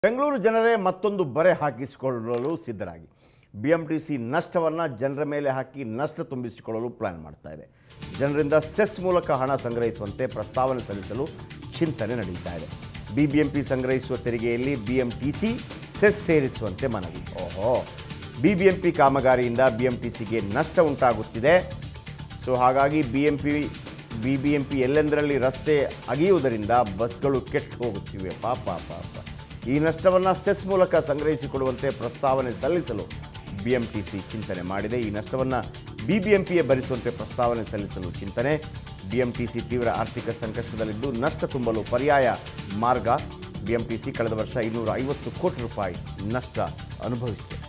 ಬೆಂಗಳೂರು ಜನರೇ ಮತ್ತೊಂದು ಬರೆ ಹಾಕಿಸಿಕೊಳ್ಳಲು ಸಿದ್ಧರಾಗಿ ಬಿ ಎಂ ಟಿ ಸಿ ನಷ್ಟವನ್ನು ಜನರ ಮೇಲೆ ಹಾಕಿ ನಷ್ಟ ತುಂಬಿಸಿಕೊಳ್ಳಲು ಪ್ಲಾನ್ ಮಾಡ್ತಾ ಇದೆ ಜನರಿಂದ ಸೆಸ್ ಮೂಲಕ ಹಣ ಸಂಗ್ರಹಿಸುವಂತೆ ಪ್ರಸ್ತಾವನೆ ಸಲ್ಲಿಸಲು ಚಿಂತನೆ ನಡೆಯುತ್ತಾ ಇದೆ ಬಿಬಿಎಂಪಿ ಸಂಗ್ರಹಿಸುವ ತೆರಿಗೆಯಲ್ಲಿ ಬಿಎಂಟಿಸಿ ಸೆಸ್ ಸೇರಿಸುವಂತೆ ಮನವಿ ಓಹೋ ಬಿಬಿಎಂಪಿ ಕಾಮಗಾರಿಯಿಂದ ಬಿಎಂಟಿಸಿಗೆ ನಷ್ಟ ಉಂಟಾಗುತ್ತಿದೆ ಸೊ ಹಾಗಾಗಿ B M P B B M P ಎಲ್ಲೆಂದರಲ್ಲಿ ರಸ್ತೆ ಅಗೆಯುವುದರಿಂದ ಬಸ್ಗಳು ಕೆಟ್ಟು ಹೋಗುತ್ತಿವೆ ಪಾಪ ಪಾಪ ಈ ನಷ್ಟವನ್ನು ಸೆಸ್ ಮೂಲಕ ಸಂಗ್ರಹಿಸಿಕೊಡುವಂತೆ ಪ್ರಸ್ತಾವನೆ ಸಲ್ಲಿಸಲು ಬಿ ಎಂ ಟಿ ಸಿ ಚಿಂತನೆ ಮಾಡಿದೆ ಈ ನಷ್ಟವನ್ನು ಬಿ ಬಿ ಎಂ ಪಿಯೇ ಭರಿಸುವಂತೆ ಪ್ರಸ್ತಾವನೆ ಸಲ್ಲಿಸಲು ಚಿಂತನೆ ಬಿ ಎಂ ಟಿ ಸಿ ತೀವ್ರ ಆರ್ಥಿಕ ಸಂಕಷ್ಟದಲ್ಲಿದ್ದು ನಷ್ಟ ತುಂಬಲು ಪರ್ಯಾಯ ಮಾರ್ಗ ಬಿ ಎಂ ಟಿ ಸಿ ಕಳೆದ ವರ್ಷ ಇನ್ನೂರ ಐವತ್ತು ಕೋಟಿ ರೂಪಾಯಿ ನಷ್ಟ ಅನುಭವಿಸಿದೆ